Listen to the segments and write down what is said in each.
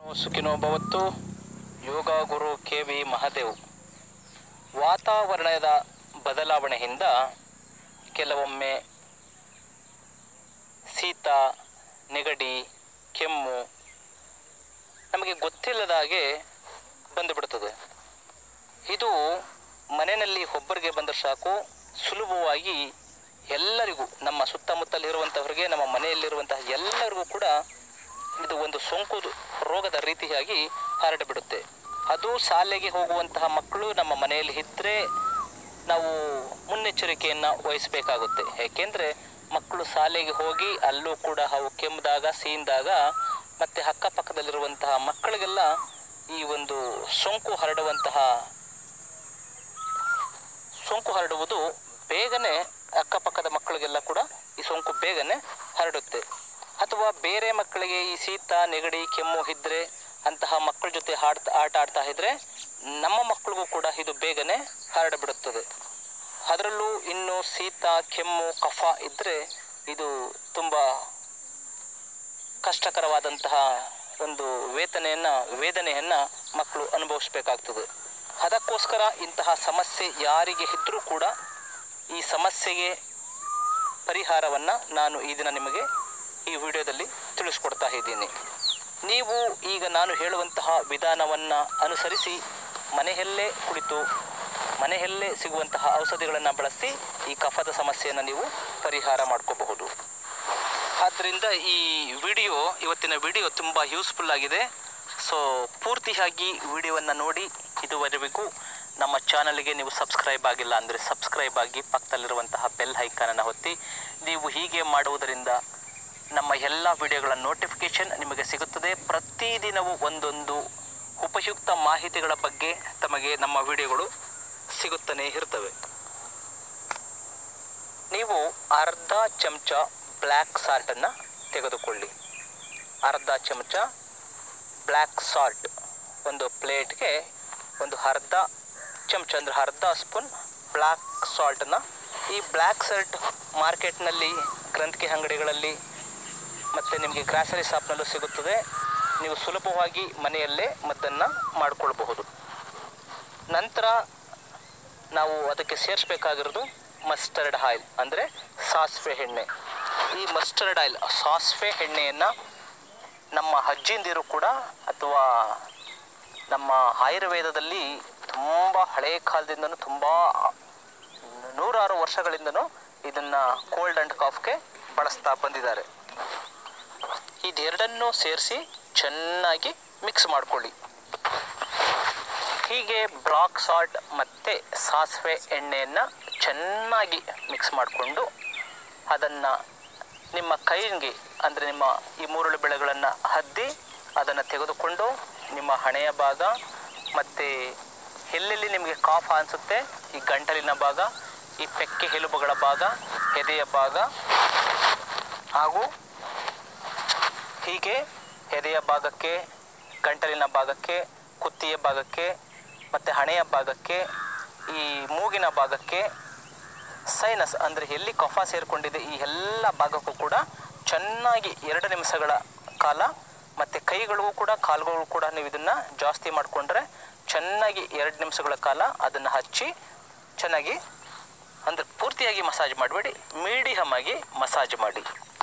ಸುಖಿನೋ ಭವತ್ತು ಯೋಗ ಗುರು ಕೆ ವಿ ಮಹದೇವ್ ವಾತಾವರಣದ ಬದಲಾವಣೆಯಿಂದ ಕೆಲವೊಮ್ಮೆ ಶೀತ ನೆಗಡಿ ಕೆಮ್ಮು ನಮಗೆ ಗೊತ್ತಿಲ್ಲದ ಹಾಗೆ ಬಂದುಬಿಡುತ್ತದೆ ಇದು ಮನೆಯಲ್ಲಿ ಒಬ್ಬರಿಗೆ ಬಂದರೆ ಸಾಕು ಸುಲಭವಾಗಿ ಎಲ್ಲರಿಗೂ ನಮ್ಮ ಸುತ್ತಮುತ್ತಲಿರುವಂಥವರಿಗೆ ನಮ್ಮ ಮನೆಯಲ್ಲಿರುವಂತಹ ಎಲ್ಲರಿಗೂ ಕೂಡ ಇದು ಒಂದು ಸೋಂಕು ರೋಗದ ರೀತಿಯಾಗಿ ಹರಡಿಬಿಡುತ್ತೆ ಅದು ಶಾಲೆಗೆ ಹೋಗುವಂತಹ ಮಕ್ಕಳು ನಮ್ಮ ಮನೆಯಲ್ಲಿ ಇದ್ದರೆ ನಾವು ಮುನ್ನೆಚ್ಚರಿಕೆಯನ್ನು ವಹಿಸಬೇಕಾಗುತ್ತೆ ಏಕೆಂದರೆ ಮಕ್ಕಳು ಶಾಲೆಗೆ ಹೋಗಿ ಅಲ್ಲೂ ಕೂಡ ಅವು ಕೆಮ್ಮಿದಾಗ ಸೀಂದಾಗ ಮತ್ತು ಅಕ್ಕಪಕ್ಕದಲ್ಲಿರುವಂತಹ ಮಕ್ಕಳಿಗೆಲ್ಲ ಈ ಒಂದು ಸೋಂಕು ಹರಡುವಂತಹ ಸೋಂಕು ಹರಡುವುದು ಬೇಗನೆ ಅಕ್ಕಪಕ್ಕದ ಮಕ್ಕಳಿಗೆಲ್ಲ ಕೂಡ ಈ ಸೋಂಕು ಬೇಗನೆ ಹರಡುತ್ತೆ ಅಥವಾ ಬೇರೆ ಮಕ್ಕಳಿಗೆ ಈ ಶೀತ ನೆಗಡಿ ಕೆಮ್ಮು ಇದ್ದರೆ ಅಂತಹ ಮಕ್ಕಳ ಜೊತೆ ಆಡ್ತಾ ಆಟ ಆಡ್ತಾ ಇದ್ದರೆ ನಮ್ಮ ಮಕ್ಕಳಿಗೂ ಕೂಡ ಇದು ಬೇಗನೆ ಹರಡಿಬಿಡುತ್ತದೆ ಅದರಲ್ಲೂ ಇನ್ನು ಶೀತ ಕೆಮ್ಮು ಕಫ ಇದ್ದರೆ ಇದು ತುಂಬ ಕಷ್ಟಕರವಾದಂತಹ ಒಂದು ವೇತನೆಯನ್ನು ವೇದನೆಯನ್ನು ಮಕ್ಕಳು ಅನುಭವಿಸಬೇಕಾಗ್ತದೆ ಅದಕ್ಕೋಸ್ಕರ ಇಂತಹ ಸಮಸ್ಯೆ ಯಾರಿಗೆ ಇದ್ದರೂ ಕೂಡ ಈ ಸಮಸ್ಯೆಗೆ ಪರಿಹಾರವನ್ನು ನಾನು ಈ ದಿನ ನಿಮಗೆ ಈ ವಿಡಿಯೋದಲ್ಲಿ ತಿಳಿಸ್ಕೊಡ್ತಾ ಇದ್ದೀನಿ ನೀವು ಈಗ ನಾನು ಹೇಳುವಂತಹ ವಿಧಾನವನ್ನು ಅನುಸರಿಸಿ ಮನೆಯಲ್ಲೇ ಕುಳಿತು ಮನೆಯಲ್ಲೇ ಸಿಗುವಂತಹ ಔಷಧಿಗಳನ್ನು ಬಳಸಿ ಈ ಕಫದ ಸಮಸ್ಯೆಯನ್ನು ನೀವು ಪರಿಹಾರ ಮಾಡ್ಕೋಬಹುದು ಆದ್ದರಿಂದ ಈ ವಿಡಿಯೋ ಇವತ್ತಿನ ವಿಡಿಯೋ ತುಂಬ ಯೂಸ್ಫುಲ್ ಆಗಿದೆ ಸೊ ಪೂರ್ತಿಯಾಗಿ ವಿಡಿಯೋವನ್ನು ನೋಡಿ ಇದುವರೆಗೂ ನಮ್ಮ ಚಾನಲ್ಗೆ ನೀವು ಸಬ್ಸ್ಕ್ರೈಬ್ ಆಗಿಲ್ಲ ಅಂದರೆ ಸಬ್ಸ್ಕ್ರೈಬ್ ಆಗಿ ಪಕ್ಕದಲ್ಲಿರುವಂತಹ ಬೆಲ್ ಐಕಾನನ್ನು ಒತ್ತಿ ನೀವು ಹೀಗೆ ಮಾಡುವುದರಿಂದ ನಮ್ಮ ಎಲ್ಲ ವಿಡಿಯೋಗಳ ನೋಟಿಫಿಕೇಷನ್ ನಿಮಗೆ ಸಿಗುತ್ತದೆ ಪ್ರತಿದಿನವೂ ಒಂದೊಂದು ಉಪಯುಕ್ತ ಮಾಹಿತಿಗಳ ಬಗ್ಗೆ ತಮಗೆ ನಮ್ಮ ವಿಡಿಯೋಗಳು ಸಿಗುತ್ತಲೇ ಇರ್ತವೆ ನೀವು ಅರ್ಧ ಚಮಚ ಬ್ಲ್ಯಾಕ್ ಸಾಲ್ಟನ್ನು ತೆಗೆದುಕೊಳ್ಳಿ ಅರ್ಧ ಚಮಚ ಬ್ಲ್ಯಾಕ್ ಸಾಲ್ಟ್ ಒಂದು ಪ್ಲೇಟ್ಗೆ ಒಂದು ಅರ್ಧ ಚಮಚ ಅಂದರೆ ಅರ್ಧ ಸ್ಪೂನ್ ಬ್ಲ್ಯಾಕ್ ಸಾಲ್ಟನ್ನು ಈ ಬ್ಲ್ಯಾಕ್ ಸಾಲ್ಟ್ ಮಾರ್ಕೆಟ್ನಲ್ಲಿ ಗ್ರಂಥಿಕೆ ಅಂಗಡಿಗಳಲ್ಲಿ ಮತ್ತು ನಿಮಗೆ ಗ್ರಾಸರಿ ಶಾಪ್ನಲ್ಲೂ ಸಿಗುತ್ತದೆ ನೀವು ಸುಲಭವಾಗಿ ಮನೆಯಲ್ಲೇ ಮದ್ದನ್ನು ಮಾಡಿಕೊಳ್ಬಹುದು ನಂತರ ನಾವು ಅದಕ್ಕೆ ಸೇರಿಸ್ಬೇಕಾಗಿರೋದು ಮಸ್ಟರ್ಡ್ ಆಯಿಲ್ ಅಂದರೆ ಸಾಸಿವೆ ಎಣ್ಣೆ ಈ ಮಸ್ಟರ್ಡ್ ಆಯಿಲ್ ಸಾಸಿವೆ ಎಣ್ಣೆಯನ್ನು ನಮ್ಮ ಅಜ್ಜಿಂದಿರು ಕೂಡ ಅಥವಾ ನಮ್ಮ ಆಯುರ್ವೇದದಲ್ಲಿ ತುಂಬ ಹಳೆಯ ಕಾಲದಿಂದನೂ ತುಂಬ ನೂರಾರು ವರ್ಷಗಳಿಂದನೂ ಇದನ್ನು ಕೋಲ್ಡ್ ಆ್ಯಂಡ್ ಕಾಫ್ಗೆ ಬಳಸ್ತಾ ಬಂದಿದ್ದಾರೆ ಇದೆರಡನ್ನೂ ಸೇರಿಸಿ ಚೆನ್ನಾಗಿ ಮಿಕ್ಸ್ ಮಾಡ್ಕೊಳ್ಳಿ ಹೀಗೆ ಬ್ಲಾಕ್ ಸಾಲ್ಟ್ ಮತ್ತು ಸಾಸಿವೆ ಎಣ್ಣೆಯನ್ನು ಚೆನ್ನಾಗಿ ಮಿಕ್ಸ್ ಮಾಡಿಕೊಂಡು ಅದನ್ನು ನಿಮ್ಮ ಕೈಗೆ ಅಂದರೆ ನಿಮ್ಮ ಈ ಮೂರುಳು ಬೆಳೆಗಳನ್ನು ಹದ್ದಿ ಅದನ್ನು ತೆಗೆದುಕೊಂಡು ನಿಮ್ಮ ಹಣೆಯ ಭಾಗ ಮತ್ತು ಎಲ್ಲೆಲ್ಲಿ ನಿಮಗೆ ಕಾಫ್ ಅನಿಸುತ್ತೆ ಈ ಗಂಟಲಿನ ಭಾಗ ಈ ಪೆಕ್ಕೆ ಎಲುಬುಗಳ ಭಾಗ ಎದೆಯ ಭಾಗ ಹಾಗೂ ಹೀಗೆ ಎದೆಯ ಭಾಗಕ್ಕೆ ಗಂಟಲಿನ ಭಾಗಕ್ಕೆ ಕುತ್ತಿಯ ಭಾಗಕ್ಕೆ ಮತ್ತು ಹಣೆಯ ಭಾಗಕ್ಕೆ ಈ ಮೂಗಿನ ಭಾಗಕ್ಕೆ ಸೈನಸ್ ಅಂದರೆ ಎಲ್ಲಿ ಕಫ ಸೇರಿಕೊಂಡಿದೆ ಈ ಎಲ್ಲ ಭಾಗಕ್ಕೂ ಕೂಡ ಚೆನ್ನಾಗಿ ಎರಡು ನಿಮಿಷಗಳ ಕಾಲ ಮತ್ತು ಕೈಗಳಿಗೂ ಕೂಡ ಕಾಲುಗಳಿಗೂ ಕೂಡ ನೀವು ಇದನ್ನು ಜಾಸ್ತಿ ಮಾಡಿಕೊಂಡ್ರೆ ಚೆನ್ನಾಗಿ ಎರಡು ನಿಮಿಷಗಳ ಕಾಲ ಅದನ್ನು ಹಚ್ಚಿ ಚೆನ್ನಾಗಿ ಅಂದರೆ ಪೂರ್ತಿಯಾಗಿ ಮಸಾಜ್ ಮಾಡಬೇಡಿ ಮೀಡಿಯಮ್ ಆಗಿ ಮಸಾಜ್ ಮಾಡಿ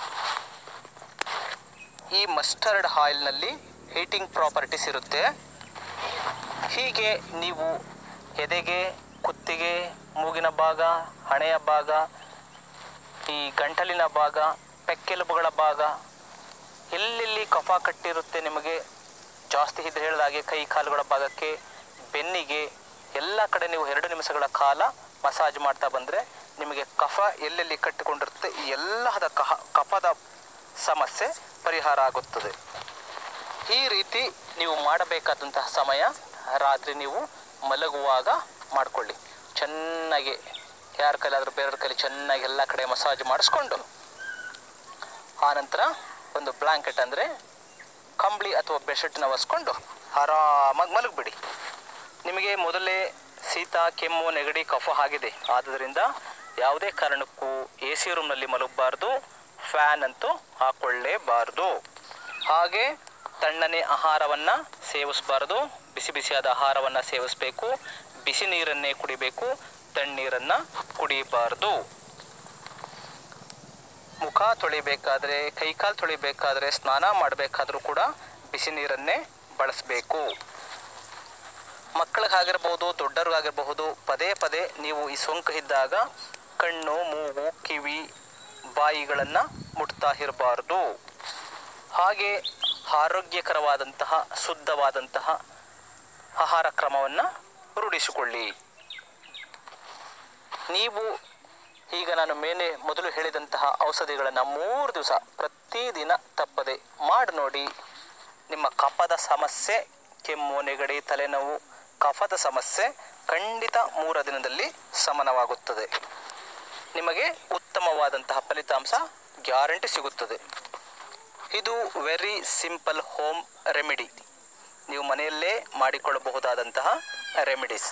ಈ ಮಸ್ಟರ್ಡ್ ಆಯಿಲ್ನಲ್ಲಿ ಹೀಟಿಂಗ್ ಪ್ರಾಪರ್ಟೀಸ್ ಇರುತ್ತೆ ಹೀಗೆ ನೀವು ಎದೆಗೆ ಕುತ್ತಿಗೆ ಮೂಗಿನ ಭಾಗ ಹಣೆಯ ಭಾಗ ಈ ಗಂಟಲಿನ ಭಾಗ ಪೆಕ್ಕೆಲುಬುಗಳ ಭಾಗ ಎಲ್ಲೆಲ್ಲಿ ಕಫ ಕಟ್ಟಿರುತ್ತೆ ನಿಮಗೆ ಜಾಸ್ತಿ ಇದ್ರೆ ಹೇಳಿದಾಗೆ ಕೈ ಕಾಲುಗಳ ಭಾಗಕ್ಕೆ ಬೆನ್ನಿಗೆ ಎಲ್ಲ ಕಡೆ ನೀವು ಎರಡು ನಿಮಿಷಗಳ ಕಾಲ ಮಸಾಜ್ ಮಾಡ್ತಾ ಬಂದರೆ ನಿಮಗೆ ಕಫ ಎಲ್ಲೆಲ್ಲಿ ಕಟ್ಟಿಕೊಂಡಿರುತ್ತೆ ಈ ಎಲ್ಲದ ಕಹ ಕಫದ ಸಮಸ್ಯೆ ಪರಿಹಾರ ಆಗುತ್ತದೆ ಈ ರೀತಿ ನೀವು ಮಾಡಬೇಕಾದಂತಹ ಸಮಯ ರಾತ್ರಿ ನೀವು ಮಲಗುವಾಗ ಮಾಡಿಕೊಳ್ಳಿ ಚೆನ್ನಾಗಿ ಯಾರ ಕೈಲಾದರೂ ಬೇರೆಯವ್ರ ಕೈಲಿ ಚೆನ್ನಾಗಿ ಎಲ್ಲ ಕಡೆ ಮಸಾಜ್ ಮಾಡಿಸ್ಕೊಂಡು ಆನಂತರ ಒಂದು ಬ್ಲ್ಯಾಂಕೆಟ್ ಅಂದರೆ ಕಂಬಳಿ ಅಥವಾ ಬೆಡ್ಶೀಟ್ನ ಒರೆಸ್ಕೊಂಡು ಆರಾಮಾಗಿ ಮಲಗಿಬಿಡಿ ನಿಮಗೆ ಮೊದಲೇ ಶೀತ ಕೆಮ್ಮು ನೆಗಡಿ ಕಫ ಆಗಿದೆ ಆದ್ದರಿಂದ ಯಾವುದೇ ಕಾರಣಕ್ಕೂ ಎ ಸಿ ರೂಮ್ನಲ್ಲಿ ಮಲಗಬಾರ್ದು ಫ್ಯಾನ್ ಅಂತೂ ಹಾಕೊಳ್ಳೇಬಾರ್ದು ಹಾಗೆ ತಣ್ಣನೆ ಆಹಾರವನ್ನು ಸೇವಿಸಬಾರದು ಬಿಸಿ ಬಿಸಿಯಾದ ಆಹಾರವನ್ನು ಸೇವಿಸಬೇಕು ಬಿಸಿ ನೀರನ್ನೇ ಕುಡಿಬೇಕು ತಣ್ಣೀರನ್ನು ಕುಡಿಬಾರ್ದು ಮುಖ ತೊಳಿಬೇಕಾದ್ರೆ ಕೈಕಾಲು ತೊಳಿಬೇಕಾದ್ರೆ ಸ್ನಾನ ಮಾಡಬೇಕಾದ್ರೂ ಕೂಡ ಬಿಸಿ ನೀರನ್ನೇ ಬಳಸಬೇಕು ಮಕ್ಕಳಿಗಾಗಿರ್ಬೋದು ದೊಡ್ಡವ್ರಿಗಾಗಿರಬಹುದು ಪದೇ ಪದೇ ನೀವು ಈ ಸೋಂಕು ಇದ್ದಾಗ ಕಣ್ಣು ಮೂಗು ಕಿವಿ ಬಾಯಿಗಳನ್ನು ಮುಟ್ತಾ ಇರಬಾರ್ದು ಹಾಗೆ ಆರೋಗ್ಯಕರವಾದಂತಹ ಶುದ್ಧವಾದಂತಹ ಆಹಾರ ಕ್ರಮವನ್ನು ರೂಢಿಸಿಕೊಳ್ಳಿ ನೀವು ಈಗ ನಾನು ಮೇಲೆ ಮೊದಲು ಹೇಳಿದಂತಹ ಔಷಧಿಗಳನ್ನು ಮೂರು ದಿವಸ ಪ್ರತಿದಿನ ತಪ್ಪದೆ ಮಾಡಿ ನೋಡಿ ನಿಮ್ಮ ಕಫದ ಸಮಸ್ಯೆ ಕೆಮ್ಮು ನೆಗಡಿ ತಲೆನೋವು ಕಫದ ಸಮಸ್ಯೆ ಖಂಡಿತ ಮೂರ ದಿನದಲ್ಲಿ ಶಮನವಾಗುತ್ತದೆ ನಿಮಗೆ ಉತ್ತಮವಾದಂತಹ ಫಲಿತಾಂಶ ಗ್ಯಾರಂಟಿ ಸಿಗುತ್ತದೆ ಇದು ವೆರಿ ಸಿಂಪಲ್ ಹೋಮ್ ರೆಮಿಡಿ ನೀವು ಮನೆಯಲ್ಲೇ ಮಾಡಿಕೊಳ್ಳಬಹುದಾದಂತಹ ರೆಮಿಡೀಸ್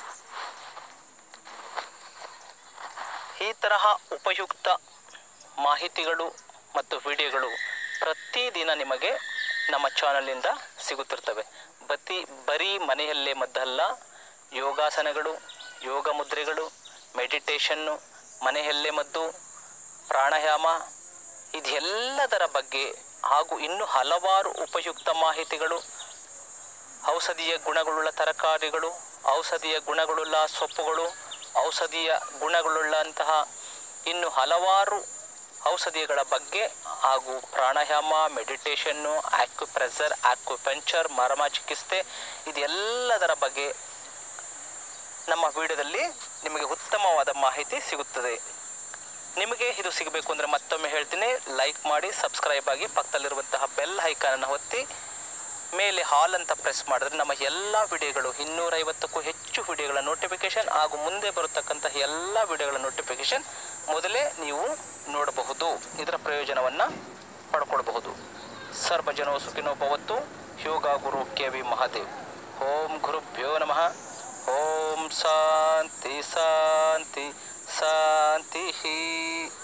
ಈ ತರಹ ಉಪಯುಕ್ತ ಮಾಹಿತಿಗಳು ಮತ್ತು ವಿಡಿಯೋಗಳು ಪ್ರತಿದಿನ ನಿಮಗೆ ನಮ್ಮ ಚಾನಲಿಂದ ಸಿಗುತ್ತಿರ್ತವೆ ಬತಿ ಬರೀ ಮನೆಯಲ್ಲೇ ಮದ್ದಲ್ಲ ಯೋಗಾಸನಗಳು ಯೋಗ ಮುದ್ರೆಗಳು ಮೆಡಿಟೇಷನ್ನು ಮನೆಯಲ್ಲೇ ಮದ್ದು ಪ್ರಾಣಾಯಾಮ ಇದೆಲ್ಲದರ ಬಗ್ಗೆ ಹಾಗೂ ಇನ್ನೂ ಹಲವಾರು ಉಪಯುಕ್ತ ಮಾಹಿತಿಗಳು ಔಷಧೀಯ ಗುಣಗಳುಳ್ಳ ತರಕಾರಿಗಳು ಔಷಧೀಯ ಗುಣಗಳುಳ್ಳ ಸೊಪ್ಪುಗಳು ಔಷಧೀಯ ಗುಣಗಳುಳ್ಳಂತಹ ಇನ್ನು ಹಲವಾರು ಔಷಧಿಗಳ ಬಗ್ಗೆ ಹಾಗೂ ಪ್ರಾಣಾಯಾಮ ಮೆಡಿಟೇಷನ್ನು ಆಕ್ಯುಪ್ರೆಸರ್ ಆಕ್ಯುಪಂಚರ್ ಮರಮ ಚಿಕಿತ್ಸೆ ಇದೆಲ್ಲದರ ಬಗ್ಗೆ ನಮ್ಮ ವಿಡಿಯೋದಲ್ಲಿ ನಿಮಗೆ ಉತ್ತಮವಾದ ಮಾಹಿತಿ ಸಿಗುತ್ತದೆ ನಿಮಗೆ ಇದು ಸಿಗಬೇಕು ಅಂದರೆ ಮತ್ತೊಮ್ಮೆ ಹೇಳ್ತೀನಿ ಲೈಕ್ ಮಾಡಿ ಸಬ್ಸ್ಕ್ರೈಬ್ ಆಗಿ ಪಕ್ಕದಲ್ಲಿರುವಂತಹ ಬೆಲ್ ಐಕಾನನ್ನು ಒತ್ತಿ ಮೇಲೆ ಹಾಲ್ ಅಂತ ಪ್ರೆಸ್ ಮಾಡಿದ್ರೆ ನಮ್ಮ ಎಲ್ಲ ವಿಡಿಯೋಗಳು ಇನ್ನೂರೈವತ್ತಕ್ಕೂ ಹೆಚ್ಚು ವಿಡಿಯೋಗಳ ನೋಟಿಫಿಕೇಶನ್ ಹಾಗೂ ಮುಂದೆ ಬರತಕ್ಕಂತಹ ಎಲ್ಲ ವಿಡಿಯೋಗಳ ನೋಟಿಫಿಕೇಶನ್ ಮೊದಲೇ ನೀವು ನೋಡಬಹುದು ಇದರ ಪ್ರಯೋಜನವನ್ನು ಪಡ್ಕೊಳ್ಬಹುದು ಸರ್ವಜನೋ ಸುಖಿನೋ ಭವತ್ತು ಯೋಗ ಗುರು ಕೆ ವಿ ಮಹಾದೇವ್ ಓಂ ಗುರುಭ್ಯೋ ನಮಃ ಓಂ ಶಾಂತಿ ಶಾಂತಿ ಶಾಂತಿ